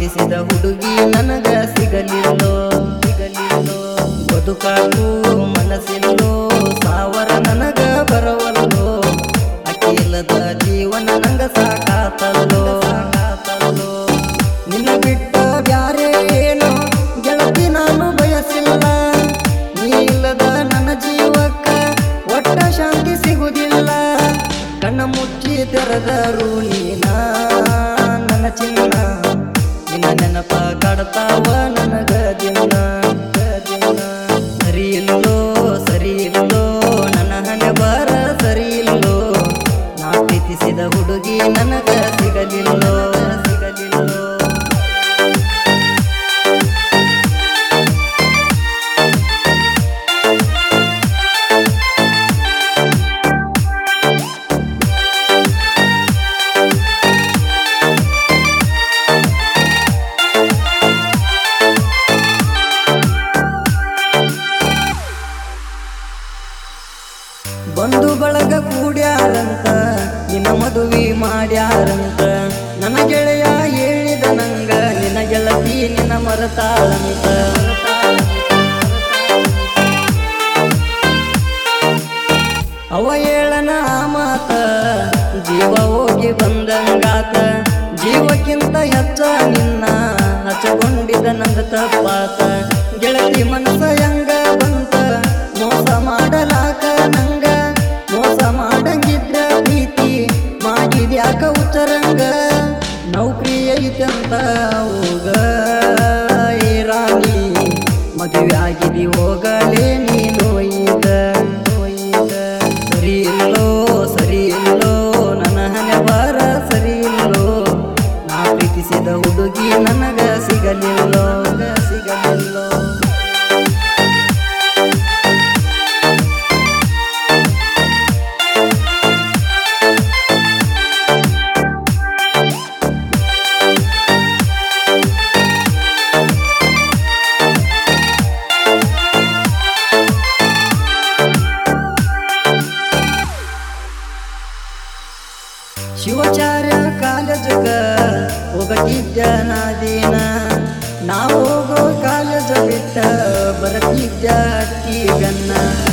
ಪ್ರೀತಿಸಿದ ಹುಡುಗಿ ನನಗ ಸಿಗಲಿಲ್ಲೋ ಸಿಗಲಿಲ್ಲೋ ಬದುಕಾಕು ಮನಸ್ಸಿಲ್ಲೋ ಸಾವರ ನನಗ ಬರವಲ್ಲೋ ಅಖಿಲದ ಜೀವನ ನಂಗ ಸಾಕಾತಲ್ಲೋ ಸಾಕಾತಲ್ಲೋ ನಿನ್ನ ಬಿಟ್ಟ ಬ್ಯಾರೆ ಏನೋ ಗೆಳತಿ ನಾನು ಬಯಸಿಲ್ಲ ನೀ ಇಲ್ಲದ ನನ್ನ ಜೀವಕ್ಕ ಒಟ್ಟ ಶಾಂತಿ ಸಿಗುವುದಿಲ್ಲ ಕಣ್ಣ ಮುಚ್ಚಿ ತೆರೆದರು ನೀನ ನನ್ನ ಚಿನ್ನ ನಿನ್ನ ನೆನಪ ಕಾಡ್ತಾವ ನನಗ ದಿನ ದಿನ ಸರಿ ಇಲ್ಲೋ ಸರಿ ಇಲ್ಲೋ ನನ್ನ ಹಣೆ ಬಾರ ಸರಿ ಇಲ್ಲೋ ನಾ ಪ್ರೀತಿಸಿದ ಹುಡುಗಿ ನನಗ ಸಿಗಲಿಲ್ಲೋ ಸಿಗಲಿಲ್ಲೋ ಬಂಧು ಬಳಗ ಕೂಡ್ಯಾರಂತ ನಿನ್ನ ಮದುವೆ ಮಾಡ್ಯಾರಂತ ನನ್ನ ಗೆಳೆಯ ಹೇಳಿದ ನಂಗ ನಿನ್ನ ಗೆಳತಿ ನಿನ್ನ ಮರತಾಳಂತ ಅವ ಹೇಳನ ಆ ಮಾತ ಜೀವ ಹೋಗಿ ಬಂದಂಗಾತ ಜೀವಕ್ಕಿಂತ ಹೆಚ್ಚ ನಿನ್ನ ಹಚ್ಚಕೊಂಡಿದ್ದ ನಂದ ತಪ್ಪಾತ ಗೆಳತಿ ಮನಸ್ಸ ಹೆಂಗ ಬಂತ ಮೋಸ ಮಾಡಲಾಕ ನಂಗ ಮೋಸ ಮಾಡಂಗಿದ್ರ ಪ್ರೀತಿ ಮಾಡಿದ್ಯಾಕ ಉಚ್ಚರಂಗ ನೌಕರಿ ಐತಂತ ಹೋಗ ಏ ರಾಣಿ ಮದುವೆ ಆಗಿದಿ ಹೋಗಲೇ ನೀನು ಈಗ ಈಗ ಸರಿ ಇಲ್ಲೋ ಸರಿ ಇಲ್ಲೋ ನನ್ನ ಹಣೆ ಬಾರ ಸರಿ ಇಲ್ಲೋ ನಾ ಪ್ರೀತಿಸಿದ ಹುಡುಗಿ ನನಗ ಸಿಗಲಿಲ್ಲೋ ಸಿಗಲಿಲ್ಲೋ ಶಿವಚಾರ್ಯ ಕಾಲೇಜಕ ಹೋಗತಿದ್ದ ನಾದಿನ ನಾ ಹೋಗೋ ಕಾಲೇಜ ಬಿಟ್ಟ ಬರತಿದ್ದ ಅಕ್ಕಿಗನ್ನ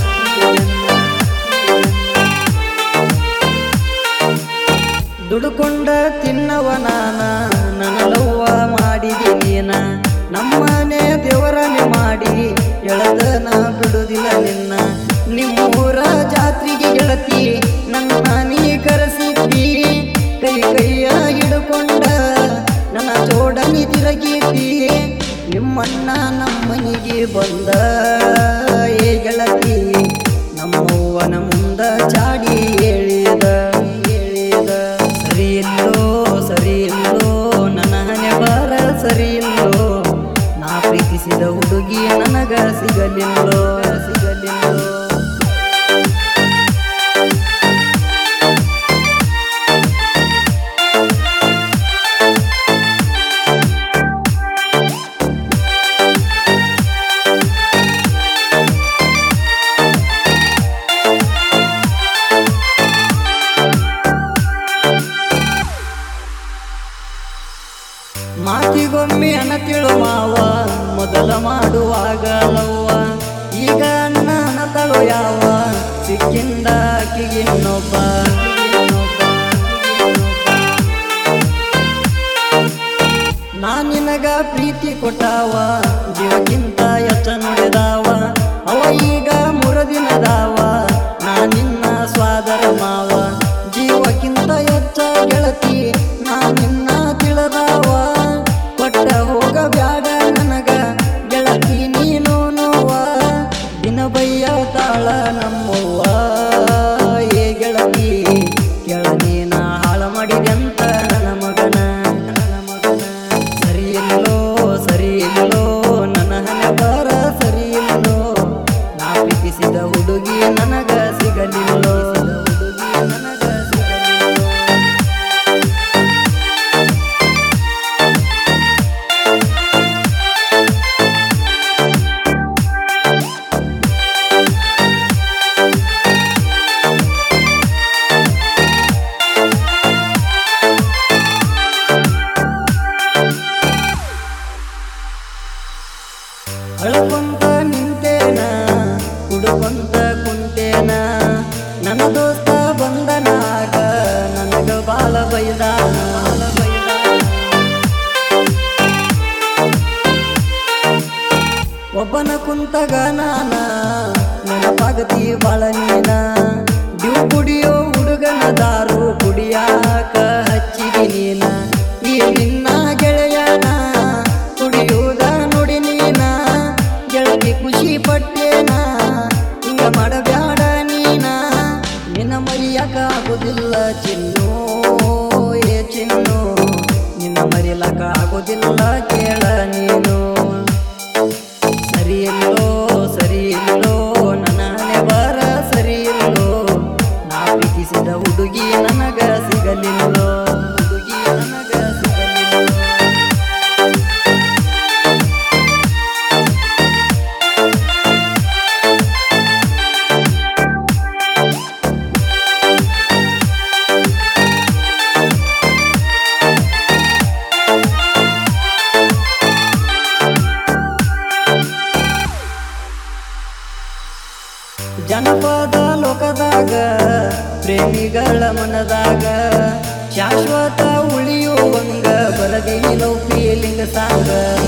ದುಡುಕೊಂಡ ತಿನ್ನವ ನಾನ ನನ್ನ ಲವ್ವ ಮಾಡಿದಿ ನೀನ ನಮ್ಮನೆ ದೇವರನೆ ಮಾಡಿ ಎಳದ ನಾ ಬಿಡುದಿಲ್ಲ ನಿನ್ನ ನಿಮ್ಮೂರ ಜಾತ್ರೆಗೆ ಗೆಳತಿ ನನ್ನ ನೀ ಕರೆಸಿದ್ದಿ ಕೈ ಕೈಯ ಹಿಡ್ಕೊಂಡ ನನ್ನ ಜೋಡನಿ ತಿರುಗಿದ್ದಿ ನಿಮ್ಮಣ್ಣ ನಮ್ಮನಿಗೆ ಬಂದ ಏ ಗೆಳತಿ ನಮ್ಮವ್ವನ ಮುಂದ ಚಾಡಿ ಹೇಳಿದ ಹೇಳಿದ ಸರಿ ಇಲ್ಲೋ ಸರಿ ಇಲ್ಲೋ ನನ್ನ ಹಣೆ ಬಾರ ಸರಿ ಇಲ್ಲೋ ನಾ ಪ್ರೀತಿಸಿದ ಹುಡುಗಿ ನನಗ ಸಿಗಲಿಲ್ಲೋ ಸಿಗಲಿಲ್ಲೋ ಮಾತಿಗೊಮ್ಮೆ ಅನ್ನ ತಿಳು ಮಾವ ಮೊದಲ ಮಾಡುವಾಗ ಲವ್ವ ಈಗ ಅನ್ನ ಅನ್ನತಳು ಯಾವ ಸಿಕ್ಕಿಂದ ಆಕಿಗೆ ಇನ್ನೊಬ್ಬ ನಾ ನಿನಗ ಪ್ರೀತಿ ಕೊಟ್ಟಾವ ಜೀವಕ್ಕಿಂತ ಎಚ್ಚ ನುಡಿದಾವ ಅವ ಈಗ ಮುರದಿನದಾವ ನಾ ನಿನ್ನ ಸ್ವಾದರ ಮಾವ ಜೀವಕ್ಕಿಂತ ಹೆಚ್ಚ ಗೆಳತಿ ನಾ ನಿನ್ನ ತಿಳಿದಾವ ಕೊಟ್ಟ ಹೋಗ ಬ್ಯಾಡ ನನಗ ಗೆಳತಿ ನೀನು ನೋವ ದಿನ ಬಯ್ಯ ತಾಳ ನಮ್ಮವ್ವ ಏ ಗೆಳತಿ ಕೆಳನೀನ ಹಾಳ ಮಾಡಿದೆಂತ ನನ್ನ ಮಗನ ನನ್ನ ಮಗನ ಸರಿ ಇಲ್ಲೋ ಸರಿ ಇಲ್ಲೋ ನನ್ನ ಹಣೆ ಬಾರ ಸರಿ ಇಲ್ಲೋ ನಾ ಪ್ರೀತಿಸಿದ ಹುಡುಗಿ ಬರಿಲಕ ಆಗೋದಿಲ್ಲ ಕೇಳ ನೀನು ಸರಿ ಇಲ್ಲೋ ಸರಿ ಇಲ್ಲೋ ನನ್ನ ಬರ ಸರಿ ಇಲ್ಲೋ ನಾ ಪ್ರೀತಿಸಿದ ಹುಡುಗಿ ನನಗ ಸಿಗಲಿಲ್ಲೋ ಹುಡುಗಿ ನನಗ ಸಿಗಲಿಲ್ಲೋ ಜನಪದ ಲೋಕದಾಗ ಪ್ರೇಮಿಗಳ ಮನದಾಗ ಶಾಶ್ವತ ಉಳಿಯುವಂಗ ಬರದಿನಿ ಲವ್ ಫೀಲಿಂಗ್ ಸಾಂಗ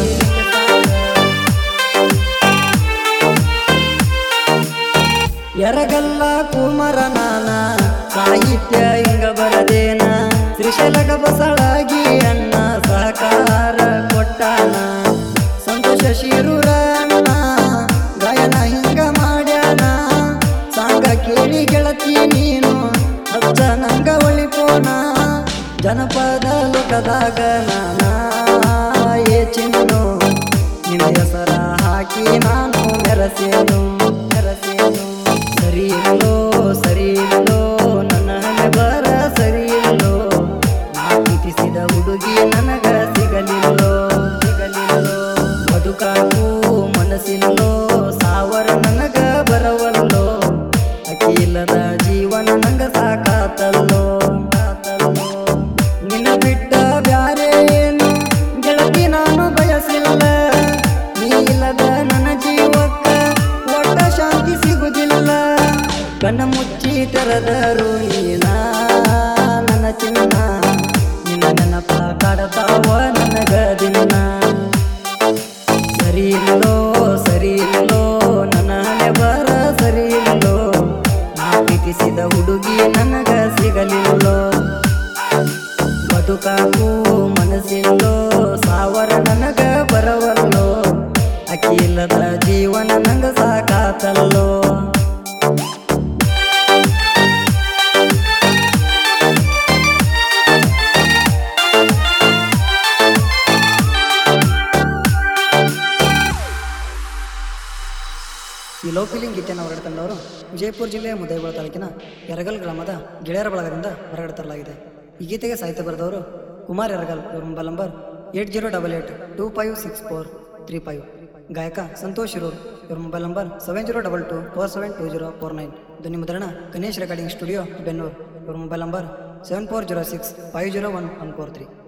ಎರಗಲ್ಲ ಕುಮರ ನಾನ ಸಾಹಿತ್ಯ ಹಿಂಗ ಬರದೇನ ತ್ರಿಶಲಕ ಬಸಳಾಗಿ ಅಣ್ಣ ಸಹಕಾರ ಕೊಟ್ಟಾನ ಸಂತೋಷ ಶಿರೂರ ಅಣ್ಣ ಗಾಯನ ಹಿಂಗ ಮಾಡ್ಯಾನ ಸಾಂಗ ಕೇಳಿ ಗೆಳತಿ ನೀನು ಹಚ್ಚ ನಂಗ ಒಳಿಪೋನ ಜನಪದ ಲೋಕದಾಗ ನಾನ ಏ ಚಿನ್ನು ನಿನ್ನ ಹೆಸರ ಹಾಕಿ ನಾನು ಮೆರಸೇನು ಮೆರಸೇನು ಸರಿ ಇಲ್ಲೋ ಸರಿ ಇಲ್ಲೋ ನನ್ನ ಹಣೆ ಬರ ಸರಿ ಇಲ್ಲೋ ನಾ ಪ್ರೀತಿಸಿದ ಹುಡುಗಿ ನನಗ ಸಿಗಲಿಲ್ಲೋ ಸಿಗಲಿಲ್ಲೋ ಬದುಕಾಕು ಮನಸ್ಸಿಲ್ಲೋ ಸಾವರ ನನಗ ಬರವಲ್ಲೋ ಅಕ್ಕಿಲ್ಲದ ಜೀವನ ನಂಗ ಸಾಕಾತಲ್ಲೋ ಸಾಕಾತಲ್ಲೋ. ನಿನ್ನ ಬಿಟ್ಟ ಬ್ಯಾರೆ ಏನು ಗೆಳತಿ ನಾನು ಬಯಸಿಲ್ಲ ನೀ ಇಲ್ಲದ ನನ್ನ ಜೀವಕ್ಕ ಒಟ್ಟ ಶಾಂತಿ ಸಿಗುದಿಲ್ಲ ಕಣ್ಣ ಮುಚ್ಚಿ ತೆರೆದರು ನೀನ ನನ್ನ ಚಿನ್ನ ನಿನ್ನ ನೆನಪ ಕಾಡತಾವ ನನಗ ದಿನ ಸರಿ ಇಲ್ಲೋ ಸರಿ ಇಲ್ಲೋ ನನ್ನ ಹಣೆ ಬರ ಸರಿ ಇಲ್ಲೋ ನಾ ಪ್ರೀತಿಸಿದ ಹುಡುಗಿ ನನಗ ಸಿಗಲಿಲ್ಲೋ ಬದುಕಾಕು ಮನಸ್ಸಿಲ್ಲೋ ಸಾವರ ನನಗ ಬರವಲ್ಲೋ ಅಕ್ಕಿಲ್ಲದ ಜೀವನ ನಂಗ ಸಾಕಾತಲ್ಲೋ ಈ ಲೋ ಫೀಲಿಂಗ್ ಗೀತೆಯನ್ನು ಹೊರಡ್ತಂದವರು ವಿಜಯಪುರ ಜಿಲ್ಲೆಯ ಮುದೇಗೋಳ ತಾಲೂಕಿನ ಯರಗಲ್ ಗ್ರಾಮದ ಗೆಳೆಯರ ಬಳಗದಿಂದ ಹೊರಗಡೆ ತರಲಾಗಿದೆ ಈ ಗೀತೆಗೆ ಸಾಹಿತ್ಯ ಬರೆದವರು ಕುಮಾರ್ ಯರಗಲ್ ಇವರ mobile number eight zero double eight two five six four three five ಗಾಯಕ ಸಂತೋಷ್ ಶಿರೂರ್ ಇವ್ರ mobile number seven zero double two four seven two zero four nine ಧ್ವನಿ ಮುದ್ರಣ ಗಣೇಶ್ ರೆಕಾರ್ಡಿಂಗ್ ಸ್ಟುಡಿಯೋ ಬೆನ್ನೂರು ಇವ್ರ mobile number seven four zero six five zero one one four three